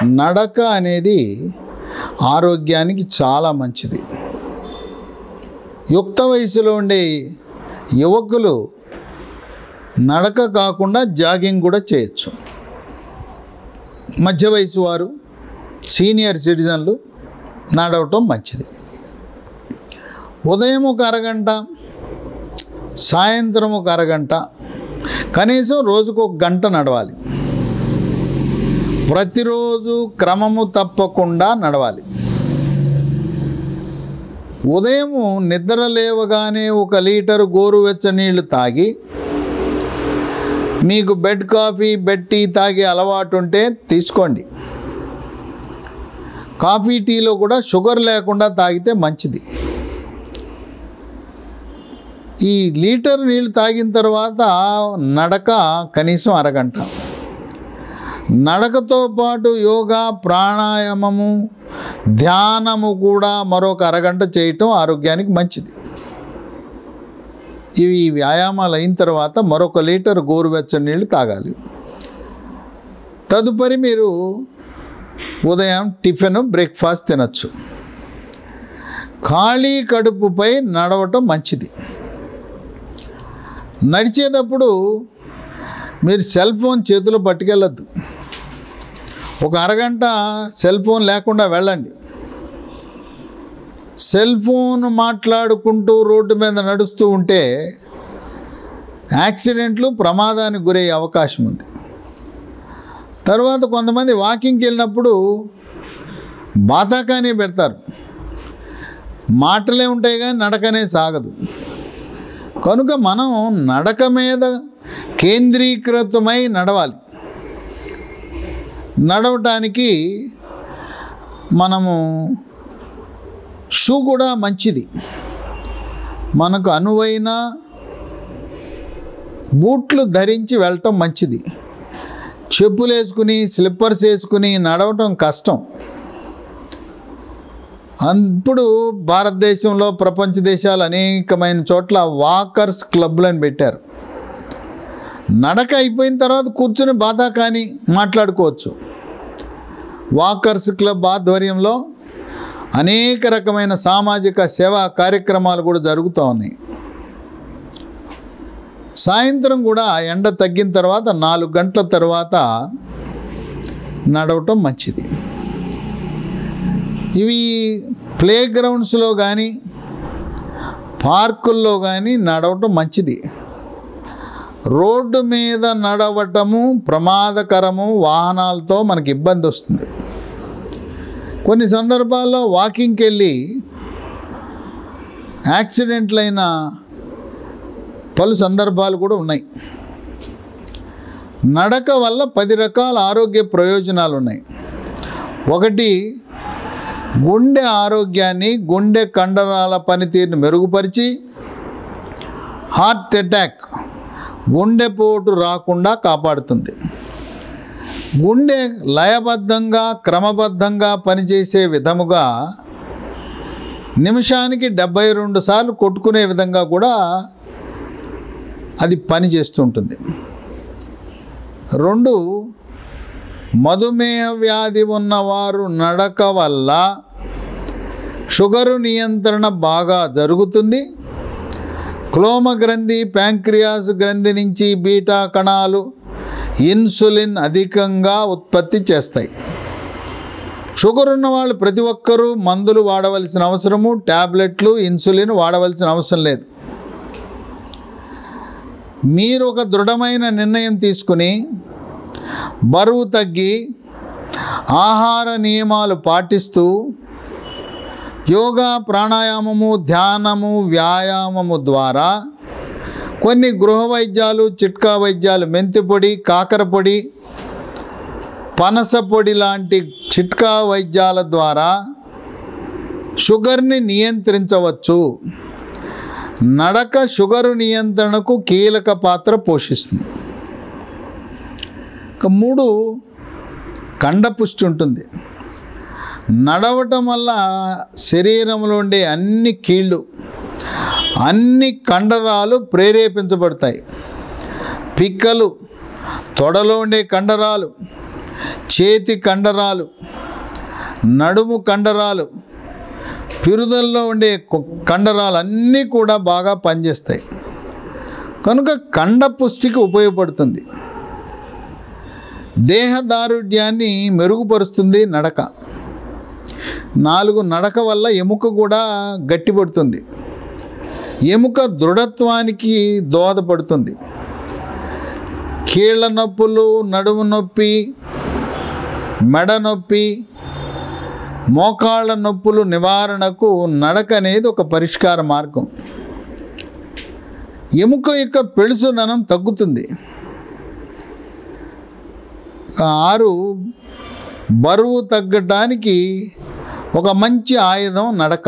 నడక అనేది ఆరోగ్యానికి చాలా మంచిది యుక్త వయసులో ఉండే యువకులు నడక కాకుండా జాగింగ్ కూడా చేయొచ్చు మధ్య వయసు వారు సీనియర్ సిటిజన్లు నడవటం మంచిది ఉదయం ఒక అరగంట సాయంత్రం ఒక అరగంట కనీసం రోజుకు ఒక గంట నడవాలి ప్రతిరోజు క్రమము తప్పకుండా నడవాలి ఉదయం నిద్ర లేవగానే ఒక లీటరు గోరువెచ్చ నీళ్లు తాగి మీకు బెడ్ కాఫీ బెడ్ టీ తాగే అలవాటు ఉంటే తీసుకోండి కాఫీ టీలో కూడా షుగర్ లేకుండా తాగితే మంచిది ఈ లీటర్ నీళ్ళు తాగిన తర్వాత నడక కనీసం అరగంట నడకతో పాటు యోగా ప్రాణాయామము ధ్యానము కూడా మరొక అరగంట చేయటం ఆరోగ్యానికి మంచిది ఇవి ఈ వ్యాయామాలు అయిన తర్వాత మరొక లీటర్ గోరువెచ్చని నీళ్ళు తాగాలి తదుపరి మీరు ఉదయం టిఫిన్ బ్రేక్ఫాస్ట్ తినచ్చు ఖాళీ కడుపుపై నడవటం మంచిది నడిచేటప్పుడు మీరు సెల్ ఫోన్ చేతిలో పట్టుకెళ్ళద్దు ఒక అరగంట సెల్ ఫోన్ లేకుండా వెళ్ళండి సెల్ ఫోన్ మాట్లాడుకుంటూ రోడ్డు మీద నడుస్తూ ఉంటే యాక్సిడెంట్లు ప్రమాదానికి గురయ్యే అవకాశం ఉంది తర్వాత కొంతమంది వాకింగ్కి వెళ్ళినప్పుడు బాతాకానే పెడతారు మాటలే ఉంటాయి కానీ నడకనే సాగదు కనుక మనం నడక మీద కేంద్రీకృతమై నడవాలి నడవటానికి మనము షూ కూడా మంచిది మనకు అనువైన బూట్లు ధరించి వెళ్ళటం మంచిది చెప్పులు వేసుకుని స్లిప్పర్స్ వేసుకుని నడవటం కష్టం ఇప్పుడు భారతదేశంలో ప్రపంచ దేశాలు అనేకమైన చోట్ల వాకర్స్ క్లబ్లను పెట్టారు నడక అయిపోయిన తర్వాత కూర్చుని బాధ కానీ మాట్లాడుకోవచ్చు వాకర్స్ క్లబ్ ఆధ్వర్యంలో అనేక రకమైన సామాజిక సేవా కార్యక్రమాలు కూడా జరుగుతూ ఉన్నాయి సాయంత్రం కూడా ఎండ తగ్గిన తర్వాత నాలుగు గంటల తర్వాత నడవటం మంచిది ఇవి ప్లే గ్రౌండ్స్లో కానీ పార్కుల్లో కానీ నడవటం మంచిది రోడ్డు మీద నడవటము ప్రమాదకరము వాహనాలతో మనకి ఇబ్బంది వస్తుంది కొన్ని సందర్భాల్లో వాకింగ్కి వెళ్ళి యాక్సిడెంట్లైన పలు సందర్భాలు కూడా ఉన్నాయి నడక వల్ల పది రకాల ఆరోగ్య ప్రయోజనాలు ఉన్నాయి ఒకటి గుండె ఆరోగ్యాన్ని గుండె కండరాల పనితీరుని మెరుగుపరిచి హార్ట్ అటాక్ గుండెపోటు రాకుండా కాపాడుతుంది గుండె లయబద్ధంగా క్రమబద్ధంగా పనిచేసే విధముగా నిమిషానికి డెబ్బై రెండు సార్లు కొట్టుకునే విధంగా కూడా అది పని చేస్తుంటుంది రెండు మధుమేహ వ్యాధి ఉన్నవారు నడక వల్ల షుగరు నియంత్రణ బాగా జరుగుతుంది క్లోమ గ్రంథి ప్యాంక్రియాస్ గ్రంథి నుంచి బీటా కణాలు ఇన్సులిన్ అధికంగా ఉత్పత్తి చేస్తాయి షుగర్ ఉన్న వాళ్ళు ప్రతి ఒక్కరూ మందులు వాడవలసిన అవసరము ట్యాబ్లెట్లు ఇన్సులిన్ వాడవలసిన అవసరం లేదు మీరు ఒక దృఢమైన నిర్ణయం తీసుకుని బరువు తగ్గి ఆహార నియమాలు పాటిస్తూ యోగా ప్రాణాయామము ధ్యానము వ్యాయామము ద్వారా కొన్ని గృహ వైద్యాలు చిట్కా వైద్యాలు మెంతి పొడి కాకర పొడి పనస పొడి లాంటి చిట్కా వైద్యాల ద్వారా షుగర్ని నియంత్రించవచ్చు నడక షుగరు నియంత్రణకు కీలక పాత్ర పోషిస్తుంది ఇక మూడు కండపుష్టి ఉంటుంది నడవటం వల్ల శరీరంలో ఉండే అన్ని కీళ్ళు అన్ని కండరాలు ప్రేరేపించబడతాయి పిక్కలు తొడలో ఉండే కండరాలు చేతి కండరాలు నడుము కండరాలు పిరుదల్లో ఉండే కొ- కండరాలు అన్నీ కూడా బాగా పనిచేస్తాయి కనుక కండ పుష్టికి ఉపయోగపడుతుంది దేహ దారుఢ్యాన్ని మెరుగుపరుస్తుంది నడక నాలుగు నడక వల్ల ఎముక కూడా గట్టిపడుతుంది ఎముక దృఢత్వానికి దోహదపడుతుంది కీళ్ళ నొప్పులు నడుము నొప్పి మెడ నొప్పి మోకాళ్ళ నొప్పులు నివారణకు నడక అనేది ఒక పరిష్కార మార్గం ఎముక యొక్క పెళుసుదనం తగ్గుతుంది ఆరు బరువు తగ్గడానికి ఒక మంచి ఆయుధం నడక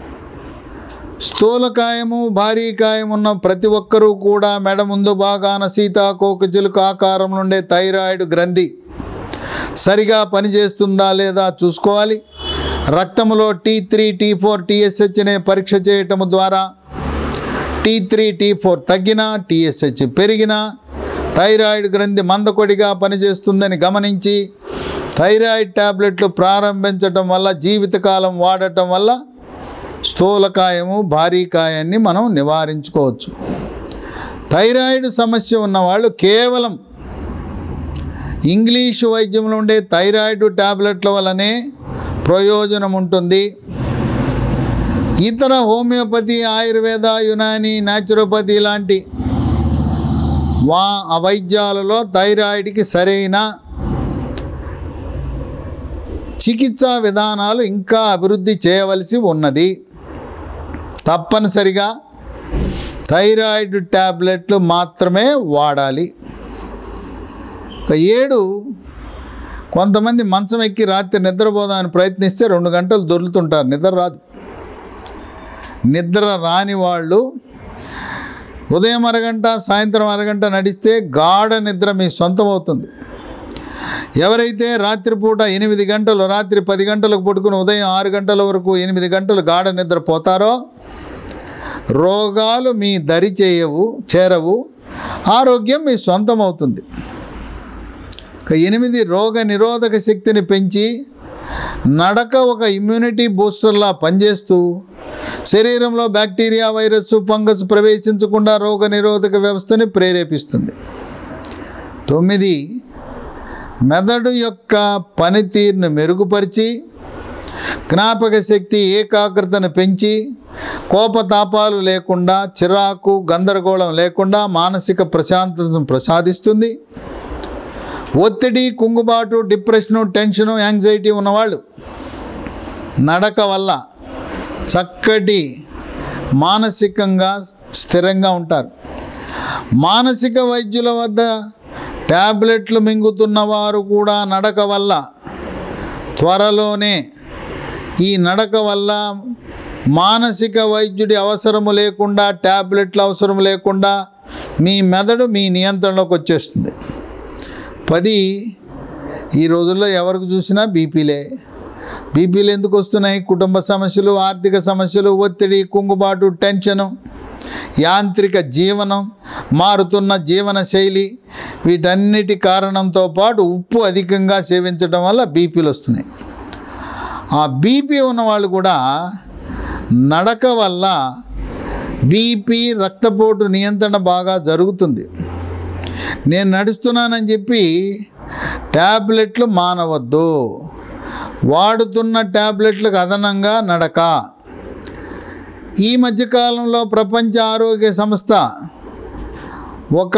స్థూలకాయము భారీకాయం ఉన్న ప్రతి ఒక్కరూ కూడా మెడ ముందు భాగాన సీతాకోకచిలుక ఆకారం నుండే థైరాయిడ్ గ్రంథి సరిగా పనిచేస్తుందా లేదా చూసుకోవాలి రక్తంలో T three T four TSH అనే పరీక్ష చేయటం ద్వారా టీ త్రీ టీ ఫోర్ తగ్గినా టీఎస్హెచ్ పెరిగినా థైరాయిడ్ గ్రంథి మందకొడిగా పనిచేస్తుందని గమనించి థైరాయిడ్ ట్యాబ్లెట్లు ప్రారంభించటం వల్ల జీవితకాలం వాడటం వల్ల స్థూలకాయము భారీకాయాన్ని మనం నివారించుకోవచ్చు థైరాయిడ్ సమస్య ఉన్నవాళ్ళు కేవలం ఇంగ్లీషు వైద్యంలో ఉండే థైరాయిడ్ ట్యాబ్లెట్ల వల్లనే ప్రయోజనం ఉంటుంది ఇతర హోమియోపతి ఆయుర్వేద యునాని న్యాచురోపతి లాంటి వా ఆ వైద్యాలలో థైరాయిడ్కి సరైన చికిత్సా విధానాలు ఇంకా అభివృద్ధి చేయవలసి ఉన్నది తప్పనిసరిగా థైరాయిడ్ ట్యాబ్లెట్లు మాత్రమే వాడాలి ఒక ఏడు కొంతమంది మంచం ఎక్కి రాత్రి నిద్రపోదామని ప్రయత్నిస్తే రెండు గంటలు దొరుకుతుంటారు నిద్ర రాదు నిద్ర రాని వాళ్ళు ఉదయం అరగంట సాయంత్రం అరగంట నడిస్తే గాఢ నిద్ర మీ సొంతం అవుతుంది ఎవరైతే రాత్రిపూట ఎనిమిది గంటలు రాత్రి పది గంటలకు పడుకుని ఉదయం ఆరు గంటల వరకు ఎనిమిది గంటలు గాఢ నిద్ర పోతారో రోగాలు మీ దరి చేయవు చేరవు ఆరోగ్యం మీ సొంతం అవుతుంది ఒక ఎనిమిది రోగ నిరోధక శక్తిని పెంచి నడక ఒక ఇమ్యూనిటీ బూస్టర్లా పనిచేస్తూ శరీరంలో బ్యాక్టీరియా వైరస్ ఫంగస్ ప్రవేశించకుండా రోగ నిరోధక వ్యవస్థని ప్రేరేపిస్తుంది తొమ్మిది మెదడు యొక్క పనితీరును మెరుగుపరిచి జ్ఞాపక శక్తి ఏకాగ్రతను పెంచి కోపతాపాలు లేకుండా చిరాకు గందరగోళం లేకుండా మానసిక ప్రశాంతతను ప్రసాదిస్తుంది ఒత్తిడి కుంగుబాటు డిప్రెషను టెన్షను యాంగ్జైటీ ఉన్నవాళ్ళు నడక వల్ల చక్కటి మానసికంగా స్థిరంగా ఉంటారు మానసిక వైద్యుల వద్ద ట్యాబ్లెట్లు మింగుతున్న వారు కూడా నడక వల్ల త్వరలోనే ఈ నడక వల్ల మానసిక వైద్యుడి అవసరము లేకుండా ట్యాబ్లెట్లు అవసరం లేకుండా మీ మెదడు మీ నియంత్రణలోకి వచ్చేస్తుంది పది ఈ రోజుల్లో ఎవరికి చూసినా బీపీలే బీపీలు ఎందుకు వస్తున్నాయి కుటుంబ సమస్యలు ఆర్థిక సమస్యలు ఒత్తిడి కుంగుబాటు టెన్షను యాంత్రిక జీవనం మారుతున్న జీవన శైలి వీటన్నిటి కారణంతో పాటు ఉప్పు అధికంగా సేవించడం వల్ల బీపీలు వస్తున్నాయి ఆ బీపీ ఉన్నవాళ్ళు కూడా నడక వల్ల బీపీ రక్తపోటు నియంత్రణ బాగా జరుగుతుంది నేను నడుస్తున్నానని చెప్పి ట్యాబ్లెట్లు మానవద్దు వాడుతున్న ట్యాబ్లెట్లకు అదనంగా నడక ఈ మధ్యకాలంలో ప్రపంచ ఆరోగ్య సంస్థ ఒక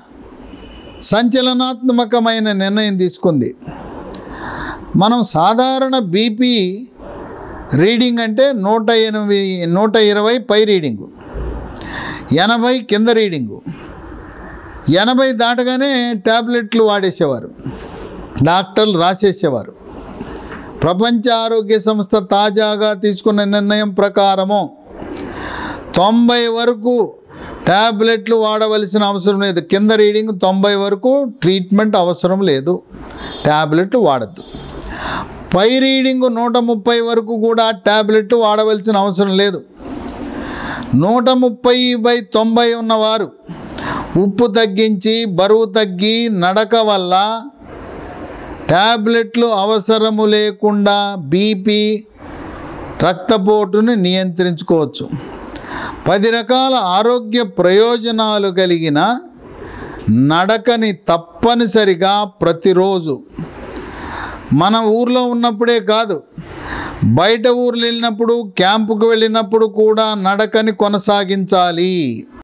సంచలనాత్మకమైన నిర్ణయం తీసుకుంది మనం సాధారణ బీపీ రీడింగ్ అంటే నూట ఎనిమిది నూట ఇరవై పై రీడింగు ఎనభై కింద రీడింగు ఎనభై దాటగానే ట్యాబ్లెట్లు వాడేసేవారు డాక్టర్లు రాసేసేవారు ప్రపంచ ఆరోగ్య సంస్థ తాజాగా తీసుకున్న నిర్ణయం ప్రకారము తొంభై వరకు ట్యాబ్లెట్లు వాడవలసిన అవసరం లేదు కింద రీడింగ్ తొంభై వరకు ట్రీట్మెంట్ అవసరం లేదు ట్యాబ్లెట్లు వాడద్దు పై రీడింగ్ నూట ముప్పై వరకు కూడా ట్యాబ్లెట్లు వాడవలసిన అవసరం లేదు నూట ముప్పై బై తొంభై ఉన్నవారు ఉప్పు తగ్గించి బరువు తగ్గి నడక వల్ల ట్యాబ్లెట్లు అవసరము లేకుండా బీపీ రక్తపోటుని నియంత్రించుకోవచ్చు పది రకాల ఆరోగ్య ప్రయోజనాలు కలిగిన నడకని తప్పనిసరిగా ప్రతిరోజు మన ఊర్లో ఉన్నప్పుడే కాదు బయట ఊర్లు వెళ్ళినప్పుడు క్యాంపుకు వెళ్ళినప్పుడు కూడా నడకని కొనసాగించాలి